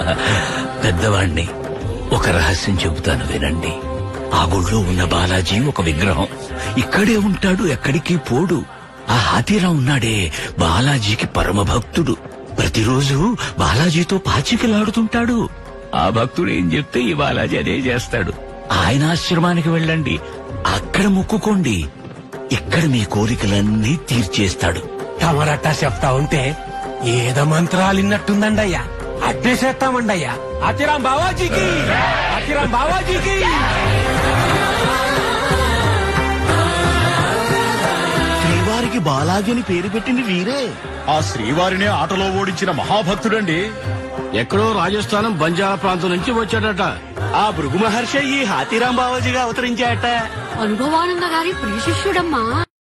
పెద్దవాణ్ణి ఒక రహస్యం చెబుతాను వినండి ఆ గుళ్ళో ఉన్న బాలాజీ ఒక విగ్రహం ఇక్కడే ఉంటాడు ఎక్కడికి పోడు ఆ హాతీరా ఉన్నాడే బాలాజీకి పరమ భక్తుడు ప్రతిరోజు బాలాజీతో పాచికలాడుతుంటాడు ఆ భక్తుడు ఏం చెప్తే ఈ బాలాజీ అదే చేస్తాడు ఆయన ఆశ్రమానికి వెళ్ళండి అక్కడ మొక్కుకోండి ఇక్కడ మీ కోరికలన్నీ తీర్చేస్తాడు తమరట్టా చెప్తా ఉంటే ఏదో మంత్రాలు ఇన్నట్టుందండయ్యా అడ్డే చేస్తామండయ్యా అతిరాం బావాజీకి అతిరాం బావాజీకి శ్రీవారికి బాలాజీ అని పేరు పెట్టింది వీరే ఆ శ్రీవారినే ఆటలో ఓడించిన మహాభక్తుడండి ఎక్కడో రాజస్థానం బంజారా ప్రాంతం నుంచి వచ్చాడట ఆ భృగు మహర్షి ఈ హాతీరాం బావాజీగా అవతరించాట అనుభవానంద గారి ప్రియ శిష్యుడమ్మా